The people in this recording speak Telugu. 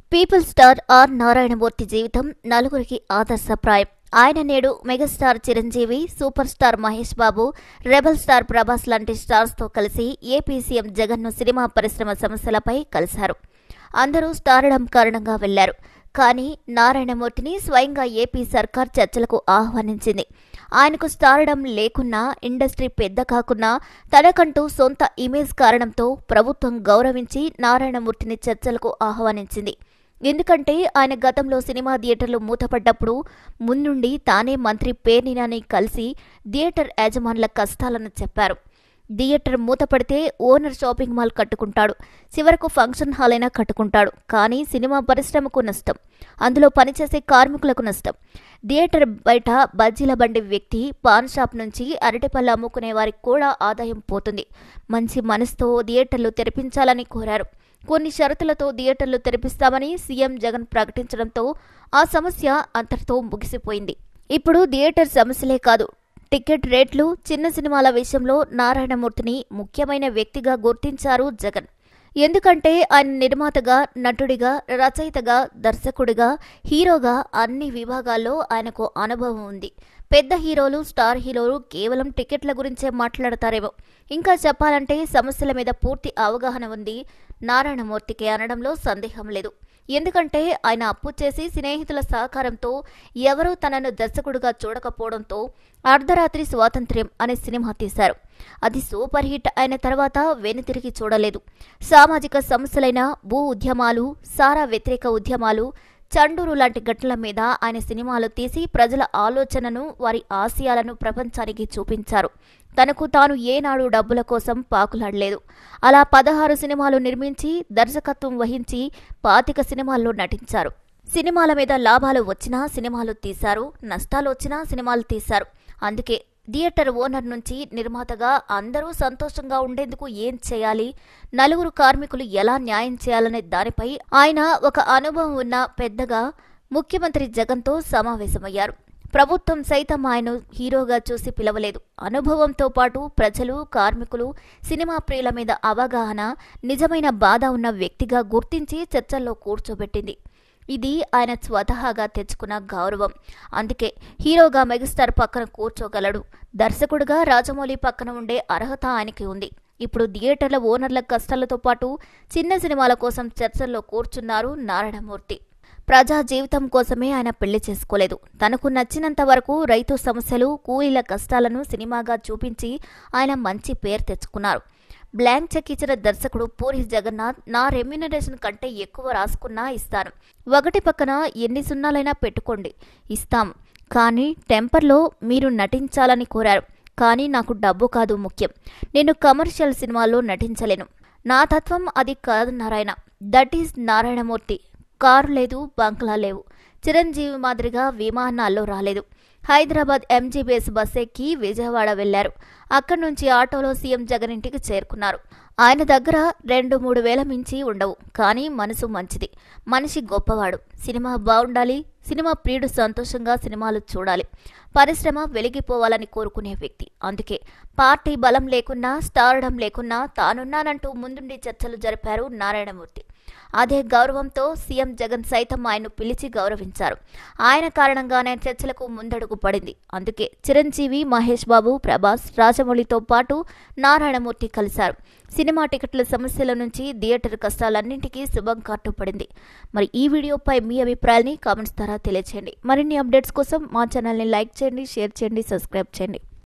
పీపుల్ స్టార్ ఆర్ నారాయణమూర్తి జీవితం నలుగురికి ఆదర్శప్రాయం ఆయన నేడు megastar Chiranjeevi super star Mahesh Babu rebel star Prabhas లాంటి స్టార్స్ తో కలిసి ఏపీ సీఎం జగన్ను సినిమా పరిశ్రమ సమస్యలపై కలిశారు అందరూ స్టారడం కారణంగా వెళ్లారు కానీ నారాయణమూర్తిని స్వయంగా ఏపీ సర్కార్ చర్చలకు ఆహ్వానించింది ఆయనకు స్టారడం లేకున్నా ఇండస్ట్రీ పెద్ద కాకున్నా తనకంటూ సొంత ఇమేజ్ కారణంతో ప్రభుత్వం గౌరవించి నారాయణమూర్తిని చర్చలకు ఆహ్వానించింది ఎందుకంటే ఆయన గతంలో సినిమా థియేటర్లు మూతపడ్డప్పుడు ముందుండి తానే మంత్రి పేర్నినాని కలిసి థియేటర్ యాజమానుల కష్టాలను చెప్పారు థియేటర్ మూతపడితే ఓనర్ షాపింగ్ మాల్ కట్టుకుంటాడు చివరకు ఫంక్షన్ హాల్ అయినా కట్టుకుంటాడు కానీ సినిమా పరిశ్రమకు నష్టం అందులో పనిచేసే కార్మికులకు నష్టం థియేటర్ బయట బజ్జీల బండి వ్యక్తి పాన్ షాప్ నుంచి అరటిపళ్ళు అమ్ముకునే వారికి కూడా ఆదాయం పోతుంది మంచి మనసుతో థియేటర్లు తెరిపించాలని కోరారు కొన్ని షరతులతో థియేటర్లు తెరిపిస్తామని సీఎం జగన్ ప్రకటించడంతో ఆ సమస్య అంతటితో ముగిసిపోయింది ఇప్పుడు థియేటర్ సమస్యలే కాదు టికెట్ రేట్లు చిన్న సినిమాల విషయంలో నారాయణమూర్తిని ముఖ్యమైన వ్యక్తిగా గుర్తించారు జగన్ ఎందుకంటే ఆయన నిర్మాతగా నటుడిగా రచయితగా దర్శకుడిగా హీరోగా అన్ని విభాగాల్లో ఆయనకు అనుభవం ఉంది పెద్ద హీరోలు స్టార్ హీరోలు కేవలం టికెట్ల గురించే మాట్లాడతారేమో ఇంకా చెప్పాలంటే సమస్యల మీద పూర్తి అవగాహన ఉంది నారాయణమూర్తికి అనడంలో సందేహం లేదు ఎందుకంటే ఆయన అప్పు చేసి స్నేహితుల సహకారంతో ఎవరూ తనను దర్శకుడుగా చూడకపోవడంతో అర్ధరాత్రి స్వాతంత్ర్యం అనే సినిమా తీశారు అది సూపర్ హిట్ అయిన తర్వాత వెనుతిరిగి చూడలేదు సామాజిక సమస్యలైన భూ ఉద్యమాలు సారా వ్యతిరేక ఉద్యమాలు చండూరు లాంటి ఘటనల మీద ఆయన సినిమాలు తీసి ప్రజల ఆలోచనను వారి ఆశయాలను ప్రపంచానికి చూపించారు తనకు తాను ఏనాడు డబ్బుల కోసం పాకులాడలేదు అలా పదహారు సినిమాలు నిర్మించి దర్శకత్వం వహించి పాతిక సినిమాల్లో నటించారు సినిమాల మీద లాభాలు వచ్చినా సినిమాలు తీశారు నష్టాలు వచ్చినా సినిమాలు తీశారు అందుకే థియేటర్ ఓనర్ నుంచి నిర్మాతగా అందరూ సంతోషంగా ఉండేందుకు ఏం చేయాలి నలుగురు కార్మికులు ఎలా న్యాయం చేయాలనే దానిపై ఆయన ఒక అనుభవం ఉన్న పెద్దగా ముఖ్యమంత్రి జగన్తో సమావేశమయ్యారు ప్రభుత్వం సైతం ఆయన హీరోగా చూసి పిలవలేదు అనుభవంతో పాటు ప్రజలు కార్మికులు సినిమా ప్రియుల మీద అవగాహన నిజమైన బాధ ఉన్న వ్యక్తిగా గుర్తించి చర్చల్లో కూర్చోబెట్టింది ఇది ఆయన స్వతహాగా తెచ్చుకున్న గౌరవం అందుకే హీరోగా మెగాస్టార్ పక్కన కూర్చోగలడు దర్శకుడిగా రాజమౌళి పక్కన ఉండే అర్హత ఆయనకి ఉంది ఇప్పుడు థియేటర్ల ఓనర్ల కష్టాలతో పాటు చిన్న సినిమాల కోసం చర్చల్లో కూర్చున్నారు నారాయణమూర్తి ప్రజా జీవితం కోసమే ఆయన పెళ్లి చేసుకోలేదు తనకు నచ్చినంత వరకు రైతు సమస్యలు కూలీల కష్టాలను సినిమాగా చూపించి ఆయన మంచి పేరు తెచ్చుకున్నారు బ్లాంక్ చెక్ ఇచ్చిన దర్శకుడు పూరి జగన్నాథ్ నా రెమ్యునరేషన్ కంటే ఎక్కువ రాసుకున్నా ఇస్తాను ఒకటి పక్కన ఎన్ని సున్నాలైనా పెట్టుకోండి ఇస్తాం కానీ టెంపర్లో మీరు నటించాలని కోరారు కానీ నాకు డబ్బు కాదు ముఖ్యం నేను కమర్షియల్ సినిమాల్లో నటించలేను నా తత్వం అది కాదు Narayana that is Narayanamurthy car లేదు బంగ్లా లేవు చిరంజీవి మాదిరిగా విమానాల్లో రాలేదు హైదరాబాద్ ఎంజీబీఎస్ బస్ ఎక్కి విజయవాడ వెళ్లారు అక్కడి నుంచి ఆటోలో సీఎం జగన్ ఇంటికి చేరుకున్నారు ఆయన దగ్గర రెండు మూడు వేల మించి ఉండవు కానీ మనసు మంచిది మనిషి గొప్పవాడు సినిమా బాగుండాలి సినిమా ప్రియుడు సంతోషంగా సినిమాలు చూడాలి పరిశ్రమ వెలిగిపోవాలని కోరుకునే వ్యక్తి అందుకే పార్టీ బలం లేకున్నా స్టారడం లేకున్నా తానున్నానంటూ ముందుండి చర్చలు జరిపారు నారాయణమూర్తి అదే గౌరవంతో సీఎం జగన్ సైతం ఆయన్ను పిలిచి గౌరవించారు ఆయన కారణంగానే చర్చలకు ముందడుగు పడింది అందుకే చిరంజీవి మహేష్ బాబు ప్రభాస్ రాజమౌళితో పాటు నారాయణమూర్తి కలిశారు సినిమా టికెట్ల సమస్యల నుంచి థియేటర్ కష్టాలన్నింటికీ శుభం కాటు పడింది మరి ఈ వీడియోపై మీ అభిప్రాయాన్ని కామెంట్స్ ద్వారా తెలియచేయండి మరిన్ని అప్డేట్స్ కోసం మా ఛానల్ని లైక్ చేయండి షేర్ చేయండి సబ్స్క్రైబ్ చేయండి